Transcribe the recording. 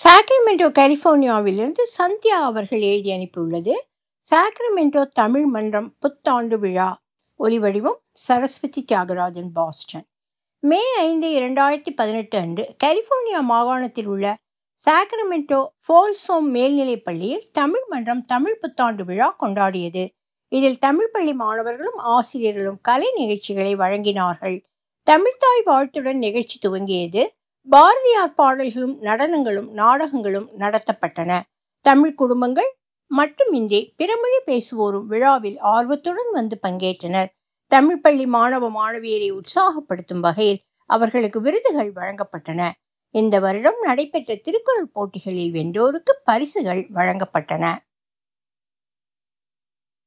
Sacramento கலிபோர்னியாவிலிருந்து Sandhya அவர்கள் எழுதி அனுப்பியுள்ளது சாக்ரமெண்டோ தமிழ் மன்றம் புத்தாண்டு விழா ஒலிவடிவம் சரஸ்வதி தியாகராஜன் பாஸ்டன் மே ஐந்து இரண்டாயிரத்தி பதினெட்டு அன்று கலிபோர்னியா மாகாணத்தில் உள்ள சாக்ரமெண்டோ போல்சோம் மேல்நிலைப் பள்ளியில் தமிழ் மன்றம் தமிழ் புத்தாண்டு விழா கொண்டாடியது இதில் தமிழ் பள்ளி மாணவர்களும் ஆசிரியர்களும் கலை நிகழ்ச்சிகளை வழங்கினார்கள் தமிழ்த்தாய் வாழ்த்துடன் நிகழ்ச்சி துவங்கியது பாரதியார் பாடல்களும் நடனங்களும் நாடகங்களும் நடத்தப்பட்டன தமிழ் குடும்பங்கள் மட்டுமின்றி பிறமொழி பேசுவோரும் விழாவில் ஆர்வத்துடன் வந்து பங்கேற்றனர் தமிழ் பள்ளி மாணவ மாணவியரை உற்சாகப்படுத்தும் வகையில் அவர்களுக்கு விருதுகள் வழங்கப்பட்டன இந்த வருடம் நடைபெற்ற திருக்குறள் போட்டிகளில் வென்றோருக்கு பரிசுகள் வழங்கப்பட்டன